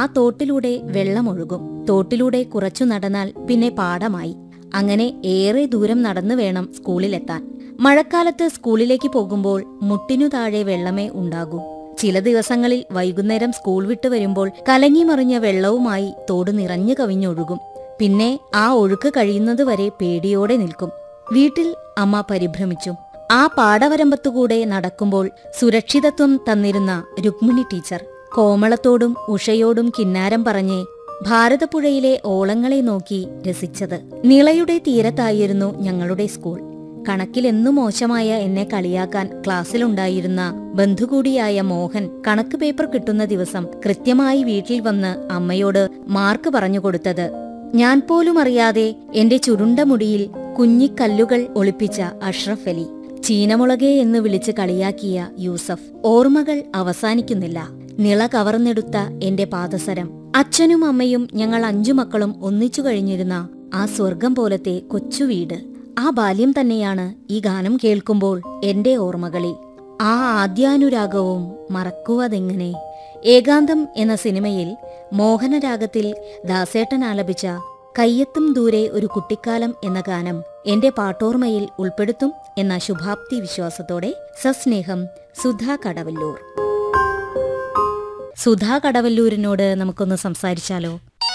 തോട്ടിലൂടെ വെള്ളമൊഴുകും തോട്ടിലൂടെ കുറച്ചു നടന്നാൽ പിന്നെ പാടമായി അങ്ങനെ ഏറെ ദൂരം നടന്നു വേണം സ്കൂളിലെത്താൻ മഴക്കാലത്ത് സ്കൂളിലേക്ക് പോകുമ്പോൾ മുട്ടിനു താഴെ വെള്ളമേ ഉണ്ടാകൂ ചില ദിവസങ്ങളിൽ വൈകുന്നേരം സ്കൂൾ വിട്ടു വരുമ്പോൾ കലങ്ങിമറിഞ്ഞ വെള്ളവുമായി തോട് നിറഞ്ഞു കവിഞ്ഞൊഴുകും പിന്നെ ആ ഒഴുക്ക് കഴിയുന്നതുവരെ പേടിയോടെ നിൽക്കും വീട്ടിൽ അമ്മ പരിഭ്രമിച്ചു ആ പാടവരമ്പത്തുകൂടെ നടക്കുമ്പോൾ സുരക്ഷിതത്വം തന്നിരുന്ന രുക്മിണി ടീച്ചർ കോമളത്തോടും ഉഷയോടും കിന്നാരം പറഞ്ഞ് ഭാരതപ്പുഴയിലെ ഓളങ്ങളെ നോക്കി രസിച്ചത് നിളയുടെ തീരത്തായിരുന്നു ഞങ്ങളുടെ സ്കൂൾ കണക്കിലെന്നു മോശമായ എന്നെ കളിയാക്കാൻ ക്ലാസ്സിലുണ്ടായിരുന്ന ബന്ധുകൂടിയായ മോഹൻ കണക്ക് പേപ്പർ കിട്ടുന്ന ദിവസം കൃത്യമായി വീട്ടിൽ വന്ന് അമ്മയോട് മാർക്ക് പറഞ്ഞു കൊടുത്തത് ഞാൻ പോലും അറിയാതെ എന്റെ ചുരുണ്ട മുടിയിൽ കുഞ്ഞിക്കല്ലുകൾ ഒളിപ്പിച്ച അഷ്റഫ് അലി ചീനമുളകെ എന്ന് വിളിച്ച് കളിയാക്കിയ യൂസഫ് ഓർമ്മകൾ അവസാനിക്കുന്നില്ല നിള കവർന്നെടുത്ത എന്റെ പാദസരം അച്ഛനും അമ്മയും ഞങ്ങൾ അഞ്ചു മക്കളും ഒന്നിച്ചു കഴിഞ്ഞിരുന്ന ആ സ്വർഗം പോലത്തെ കൊച്ചു വീട് ആ ബാല്യം തന്നെയാണ് ഈ ഗാനം കേൾക്കുമ്പോൾ എന്റെ ഓർമ്മകളിൽ ആ ആദ്യാനുരാഗവും മറക്കുവതെങ്ങനെ ഏകാന്തം എന്ന സിനിമയിൽ മോഹനരാഗത്തിൽ ദാസേട്ടൻ ആലപിച്ച കയ്യെത്തും ദൂരെ ഒരു കുട്ടിക്കാലം എന്ന ഗാനം എന്റെ പാട്ടോർമ്മയിൽ ഉൾപ്പെടുത്തും എന്ന ശുഭാപ്തി വിശ്വാസത്തോടെ സസ്നേഹം സുധാ കടവല്ലൂർ സുധാ കടവല്ലൂരിനോട് നമുക്കൊന്ന് സംസാരിച്ചാലോ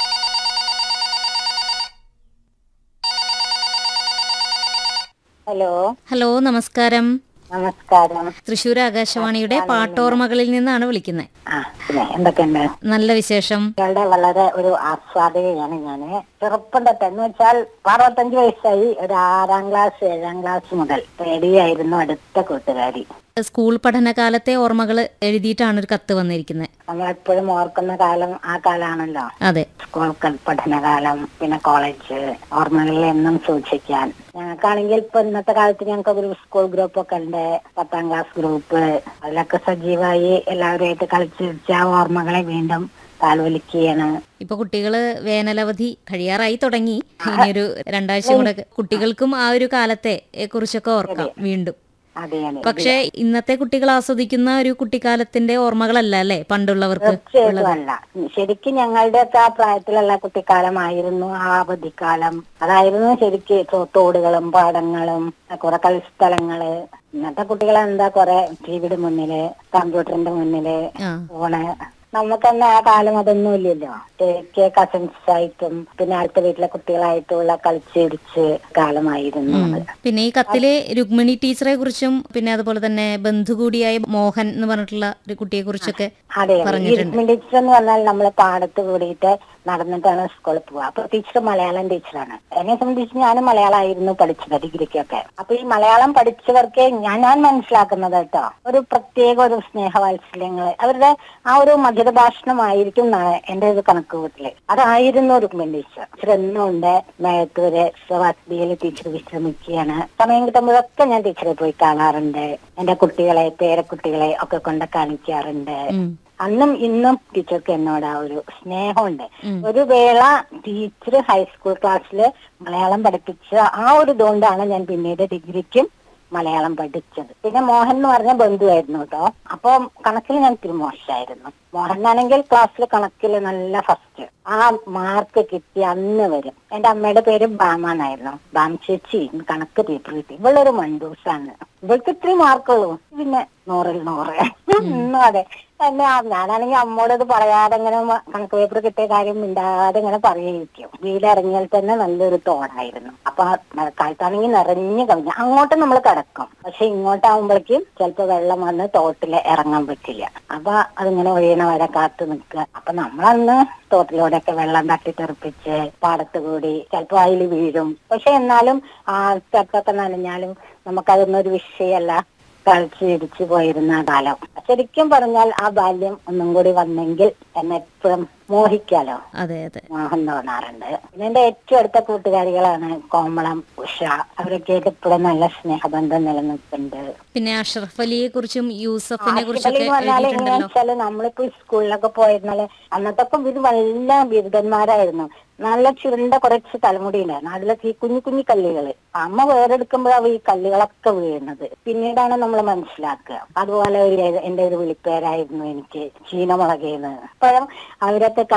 ഹലോ ഹലോ നമസ്കാരം നമസ്കാരം തൃശൂർ ആകാശവാണിയുടെ പാട്ടോർമ്മകളിൽ നിന്നാണ് വിളിക്കുന്നത് ആ പിന്നെ എന്തൊക്കെയുണ്ട് നല്ല വിശേഷം നിങ്ങളുടെ വളരെ ഒരു ആസ്വാദകയാണ് ഞാന് ചെറുപ്പം തൊട്ട് എന്ന് വെച്ചാൽ അറുപത്തഞ്ച് വയസ്സായി ഒരു ആറാം ക്ലാസ് ഏഴാം ക്ലാസ് മുതൽ റേഡിയായിരുന്നു അടുത്ത കൂട്ടുകാരി സ്കൂൾ പഠനകാലത്തെ ഓർമ്മകൾ എഴുതിയിട്ടാണ് ഒരു കത്ത് വന്നിരിക്കുന്നത് നമ്മളെപ്പോഴും ഓർക്കുന്ന കാലം ആ കാലാണല്ലോ അതെ സ്കൂൾ ക- പഠനകാലം പിന്നെ കോളേജ് ഓർമ്മകളിൽ എന്നും സൂക്ഷിക്കാൻ ഞങ്ങൾക്കാണെങ്കിൽ ഇപ്പൊ ഇന്നത്തെ കാലത്ത് ഞങ്ങൾക്ക് ഒരു സ്കൂൾ ഗ്രൂപ്പ് ഒക്കെ ഉണ്ട് പത്താം ക്ലാസ് ഗ്രൂപ്പ് അതിലൊക്കെ സജീവമായി എല്ലാവരുമായിട്ട് കളിച്ചിരിച്ച ആ ഓർമ്മകളെ വീണ്ടും കാൽവലിക്കുകയാണ് ഇപ്പൊ കുട്ടികള് വേനലവധി കഴിയാറായി തുടങ്ങി ഇനിയൊരു രണ്ടാഴ്ച കൂടെ കുട്ടികൾക്കും ആ ഒരു കാലത്തെ എ, കുറിച്ചൊക്കെ ഓർക്കാം വീണ്ടും അതെയാണ് പക്ഷെ ഇന്നത്തെ കുട്ടികൾ ആസ്വദിക്കുന്ന ഒരു കുട്ടിക്കാലത്തിന്റെ ഓർമ്മകളല്ല അല്ലേ പണ്ടുള്ളവർക്ക് തീർച്ചയായിട്ടും അല്ല ശരിക്കും ഞങ്ങളുടെ ഒക്കെ ആ പ്രായത്തിലുള്ള കുട്ടിക്കാലമായിരുന്നു ആ അവധിക്കാലം അതായിരുന്നു ശരിക്ക് തോ- തോടുകളും പാടങ്ങളും കുറെ കളിസ്ഥലങ്ങള് ഇന്നത്തെ കുട്ടികളെ എന്താ കുറെ ടിവിയുടെ മുന്നില് കമ്പ്യൂട്ടറിന്റെ മുന്നില് ആ ഫോണ് നമുക്കെന്നെ ആ കാലം അതൊന്നും ഇല്ലല്ലോ എനിക്ക് കസിൻസ് ആയിട്ടും പിന്നെ അടുത്ത വീട്ടിലെ കുട്ടികളായിട്ടുള്ള കളിച്ചിരിച്ച് കാലമായിരുന്നു അത് പിന്നെ ഈ കത്തിലെ രുക്മിണി ടീച്ചറെ കുറിച്ചും പിന്നെ അതുപോലെ തന്നെ ബന്ധു കൂടിയായ മോഹൻ എന്ന് പറഞ്ഞിട്ടുള്ള ഒരു കുട്ടിയെ കുറിച്ചൊക്കെ അതെ പറഞ്ഞിട്ടുണ്ട്. ടീച്ചർ എന്ന് പറഞ്ഞാൽ നമ്മൾ പാടത്ത് കൂടിയിട്ട് നടന്നിട്ടാണ് സ്കൂളിൽ പോവുക അപ്പൊ ടീച്ചർ മലയാളം ടീച്ചറാണ് എന്നെ സംബന്ധിച്ച് ഞാൻ മലയാളമായിരുന്നു പഠിച്ചത് ഡിഗ്രിക്കൊക്കെ അപ്പൊ ഈ മലയാളം പഠിച്ചവർക്ക് ഞാൻ ഞാൻ മനസ്സിലാക്കുന്നത് കേട്ടോ ഒരു പ്രത്യേക ഒരു സ്നേഹവാത്സല്യങ്ങള് അവരുടെ ആ ഒരു മധുര ഭാഷണമായിരിക്കും എന്നാണ് എന്റെ ഒരു കണക്ക് കൂട്ടല് അതായിരുന്നു റുക്മിൻ ടീച്ചർ ടീച്ചർ എന്നും ഉണ്ട് മേത്തൂര് വസതിയിൽ ടീച്ചർ വിശ്രമിക്കുകയാണ് സമയം കിട്ടുമ്പോഴൊക്കെ ഞാൻ ടീച്ചറെ പോയി കാണാറുണ്ട് എന്റെ കുട്ടികളെ പേരക്കുട്ടികളെ ഒക്കെ കൊണ്ട് കാണിക്കാറുണ്ട് ഉം. അന്നും ഇന്നും ടീച്ചർക്ക് എന്നോട് ആ ഒരു സ്നേഹമുണ്ട് ഉം. ഒരു വേള ടീച്ചർ ഹൈസ്കൂൾ ക്ലാസ്സിൽ മലയാളം പഠിപ്പിച്ച ആ ഒരു ഇതുകൊണ്ടാണ് ഞാൻ പിന്നീട് ഡിഗ്രിക്കും മലയാളം പഠിച്ചത് പിന്നെ മോഹൻ എന്ന് പറഞ്ഞ ബന്ധുവായിരുന്നു കേട്ടോ അപ്പൊ കണക്കിൽ ഞാൻ ഇത്തിരി മോശമായിരുന്നു മോഹനാണെങ്കിൽ ക്ലാസ്സിൽ കണക്കിൽ നല്ല ഫസ്റ്റ് ആ മാർക്ക് കിട്ടി അന്ന് വരും എന്റെ അമ്മയുടെ പേര് ബാമ എന്നായിരുന്നു ബാം ചേച്ചി ഇന്ന് കണക്ക് പേപ്പർ കിട്ടി ഇവളൊരു മണ്ടൂസാണ് ഇവൾക്ക് ഇത്രയും മാർക്കുള്ളൂ പിന്നെ നൂറിൽ നൂറ് ഇന്നും അതെ എന്നെ ആ- ഞാനാണെങ്കിൽ അമ്മോട് ഇത് പറയാതെ ഇങ്ങനെ മ- കണക്ക് പേപ്പർ കിട്ടിയ കാര്യം മിണ്ടാതെ ഇങ്ങനെ പറയുകയും വീടിറങ്ങിയാൽ തന്നെ നല്ലൊരു തോടായിരുന്നു അപ്പൊ ആ മഴക്കാലത്താണെങ്കിൽ നിറഞ്ഞു കവിഞ്ഞു അങ്ങോട്ട് നമ്മൾ കിടക്കും പക്ഷെ ഇങ്ങോട്ടാവുമ്പോഴേക്കും ചിലപ്പോ വെള്ളം വന്ന് തോട്ടില് ഇറങ്ങാൻ പറ്റില്ല അപ്പൊ അതിങ്ങനെ ഒഴിയണ വരെ കാത്തു നിൽക്കുക അപ്പൊ നമ്മളന്ന് തോട്ടിലൂടെയൊക്കെ വെള്ളം തട്ടി തെറിപ്പിച്ച് പാടത്ത് കൂടി ചിലപ്പോ അതിൽ വീഴും പക്ഷെ എന്നാലും ആ സ്റ്റെപ്പൊക്കെ നനഞ്ഞാലും നമുക്കതൊന്നും ഒരു വിഷയമല്ല കളിച്ച് ഇടിച്ചു പോയിരുന്ന ആ കാലം ശരിക്കും പറഞ്ഞാൽ ആ ബാല്യം ഒന്നും കൂടി വന്നെങ്കിൽ എന്നെ എപ്പോഴും മോഹിക്കാലോ അതെ അതെ മോഹം തോന്നാറുണ്ട് പിന്നെ എന്റെ ഏറ്റവും അടുത്ത കൂട്ടുകാരികളാണ് കോമളം ഉഷ അവരൊക്കെ ആയിട്ട് ഇപ്പോഴും നല്ല സ്നേഹബന്ധം നിലനിൽക്കുന്നുണ്ട് പിന്നെ അഷ്റഫ് അലിയെ കുറിച്ചും യൂസഫിനെ കുറിച്ചൊക്കെ ആശുപത്രിയിൽ പറഞ്ഞാൽ എങ്ങനെയാ എഴുതിയിട്ടുണ്ടല്ലോ വെച്ചാല് നമ്മളിപ്പോ ഈ സ്കൂളിലൊക്കെ പോയിരുന്നാല് അന്നത്തെ ഇവര് നല്ല ബിരുദന്മാരായിരുന്നു നല്ല ചുരുണ്ട കുറച്ച് തലമുടി ഉണ്ടായിരുന്നു അതിലൊക്കെ ഈ കുഞ്ഞു കുഞ്ഞു കല്ലുകള് അമ്മ വേറെടുക്കുമ്പോഴാണ് ഈ കല്ലുകളൊക്കെ വീഴുന്നത് പിന്നീടാണ് നമ്മൾ മനസ്സിലാക്കുക അതുപോലെ ഒരു എന്റെ ഒരു വിളിപ്പേരായിരുന്നു എനിക്ക് ചീനമുളകേന്ന് അപ്പോഴും അവരൊക്കെ